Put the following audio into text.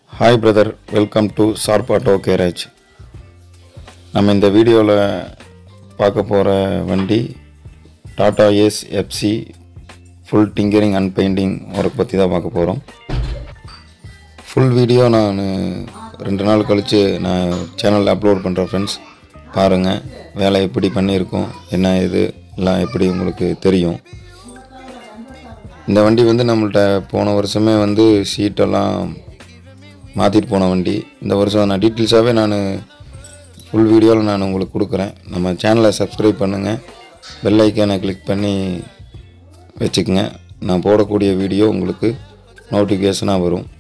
hi brother welcome to sharp auto garage நம்ம இந்த வீடியோவில் பார்க்க போகிற வண்டி Tata Ace FC full tinkering and painting work பற்றி தான் பார்க்க போகிறோம் ஃபுல் வீடியோ நான் ரெண்டு நாள் கழித்து நான் சேனலில் அப்லோட் பண்ணுறேன் ஃப்ரெண்ட்ஸ் பாருங்கள் வேலை எப்படி பண்ணியிருக்கோம் என்ன இது எல்லாம் எப்படி உங்களுக்கு தெரியும் இந்த வண்டி வந்து நம்மள்ட்ட போன வருஷமே வந்து சீட்டெல்லாம் மாற்றிட்டு போன வண்டி இந்த வருஷம் நான் டீட்டெயில்ஸாகவே நான் ஃபுல் வீடியோவில் நான் உங்களுக்கு கொடுக்குறேன் நம்ம சேனலை சப்ஸ்கிரைப் பண்ணுங்கள் பெல் ஐக்கானை கிளிக் பண்ணி வச்சுக்கோங்க நான் போடக்கூடிய வீடியோ உங்களுக்கு நோட்டிஃபிகேஷனாக வரும்